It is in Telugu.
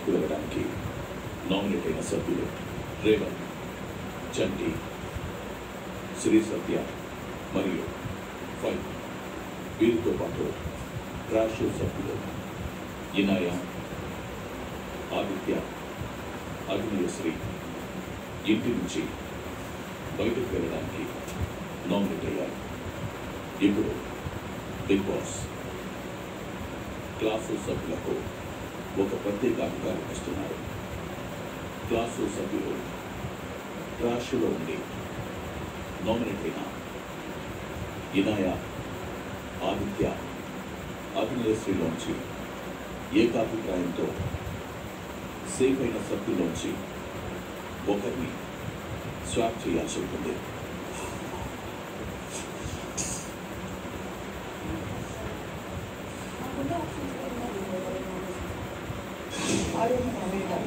బయటకు వెళ్ళడానికి నామినేట్ అయిన సభ్యులు రేవంత్ చంటి శ్రీ సత్య మరియు ఫైవ్ వీరితో పాటు రాష్ట్ర సభ్యులు ఇనాయ ఆదిత్య అగ్నియశ్రీ ఇంటి నుంచి బయటకు వెళ్ళడానికి నామినేట్ అయ్యారు ఇప్పుడు బిగ్ బాస్ క్లాసు సభ్యులకు ఒక ప్రత్యేక అధికారం ఇస్తున్నారు క్లాసు సభ్యులు ట్రాష్లో ఉండి నామినేట్ అయిన ఇనాయ ఆదిత్య అగ్నియశ్రీలోంచి ఏకాభిప్రాయంతో సేఫ్ అయిన సభ్యులోంచి ఒకరిని స్వాప్ చేయాల్సి ఉంటుంది ఆడియో